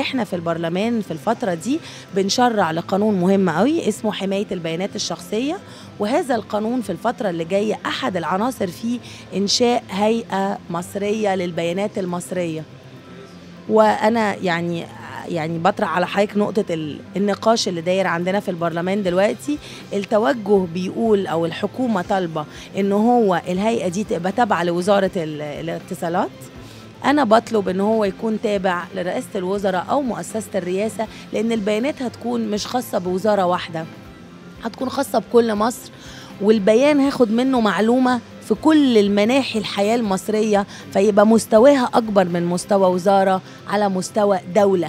احنا في البرلمان في الفتره دي بنشرع لقانون مهم قوي اسمه حمايه البيانات الشخصيه وهذا القانون في الفتره اللي جايه احد العناصر فيه انشاء هيئه مصريه للبيانات المصريه وانا يعني يعني بطرح على حضرتك نقطة ال- النقاش اللي داير عندنا في البرلمان دلوقتي التوجه بيقول أو الحكومة طالبة إن هو الهيئة دي تبقى تابعة لوزارة ال- الاتصالات أنا بطلب إن هو يكون تابع لرئاسة الوزراء أو مؤسسة الرئاسة لأن البيانات هتكون مش خاصة بوزارة واحدة هتكون خاصة بكل مصر والبيان هاخد منه معلومة في كل المناحي الحياة المصرية فيبقى مستواها أكبر من مستوى وزارة على مستوى دولة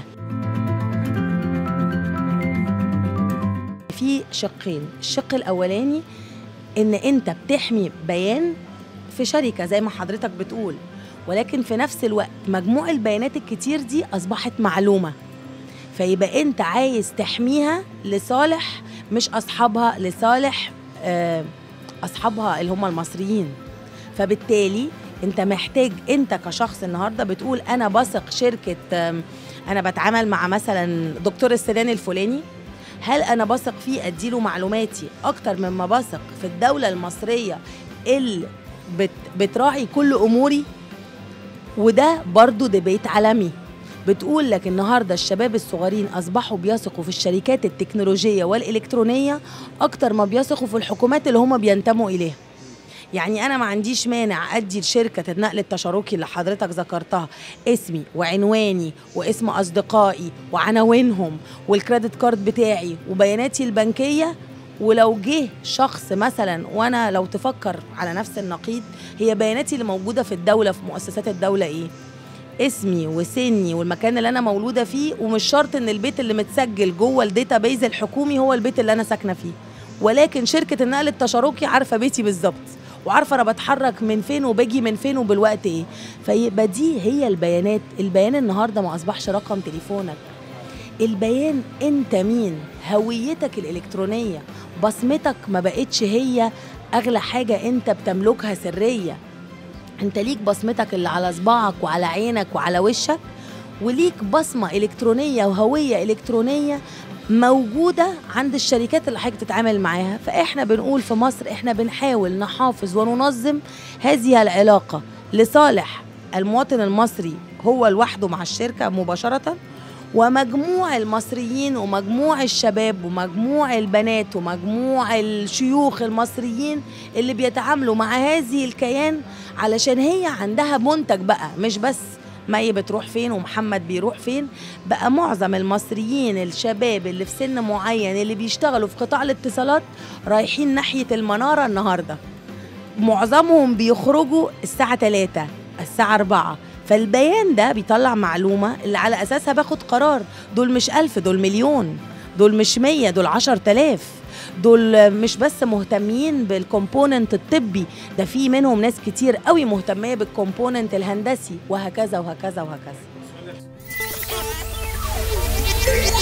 في شقين الشق الأولاني إن أنت بتحمي بيان في شركة زي ما حضرتك بتقول ولكن في نفس الوقت مجموع البيانات الكتير دي أصبحت معلومة فيبقى أنت عايز تحميها لصالح مش أصحابها لصالح آه، أصحابها اللي هم المصريين فبالتالي انت محتاج انت كشخص النهارده بتقول انا بثق شركه آم، انا بتعامل مع مثلا دكتور السنان الفلاني هل انا بثق فيه اديله معلوماتي اكتر مما بثق في الدوله المصريه اللي بت بتراعي كل اموري وده برضو ديبيت عالمي بتقول لك النهارده الشباب الصغيرين اصبحوا بيثقوا في الشركات التكنولوجيه والالكترونيه اكتر ما بيثقوا في الحكومات اللي هم بينتموا اليها يعني انا ما عنديش مانع ادي لشركه النقل التشاركي اللي حضرتك ذكرتها اسمي وعنواني واسم اصدقائي وعناوينهم والكريدت كارد بتاعي وبياناتي البنكيه ولو جه شخص مثلا وانا لو تفكر على نفس النقيض هي بياناتي اللي موجوده في الدوله في مؤسسات الدوله ايه اسمي وسني والمكان اللي انا مولوده فيه ومش شرط ان البيت اللي متسجل جوه الداتابيز الحكومي هو البيت اللي انا ساكنه فيه ولكن شركه النقل التشاركي عارفه بيتي بالظبط وعارفه انا بتحرك من فين وباجي من فين وبالوقت ايه فيبقى دي هي البيانات البيان النهارده ما اصبحش رقم تليفونك البيان انت مين هويتك الالكترونيه بصمتك ما بقتش هي اغلى حاجه انت بتملكها سريه انت ليك بصمتك اللي على صباعك وعلى عينك وعلى وشك وليك بصمه الكترونيه وهويه الكترونيه موجوده عند الشركات اللي حضرتك تتعامل معاها فاحنا بنقول في مصر احنا بنحاول نحافظ وننظم هذه العلاقه لصالح المواطن المصري هو لوحده مع الشركه مباشره ومجموع المصريين ومجموع الشباب ومجموع البنات ومجموع الشيوخ المصريين اللي بيتعاملوا مع هذه الكيان علشان هي عندها منتج بقى مش بس مي بتروح فين ومحمد بيروح فين بقى معظم المصريين الشباب اللي في سن معين اللي بيشتغلوا في قطاع الاتصالات رايحين ناحية المنارة النهاردة معظمهم بيخرجوا الساعة 3 الساعة 4 فالبيان ده بيطلع معلومة اللي على أساسها باخد قرار دول مش ألف دول مليون دول مش مية دول عشر تلاف دول مش بس مهتمين بالكومبوننت الطبي ده في منهم ناس كتير قوي مهتمية بالكومبوننت الهندسي وهكذا وهكذا وهكذا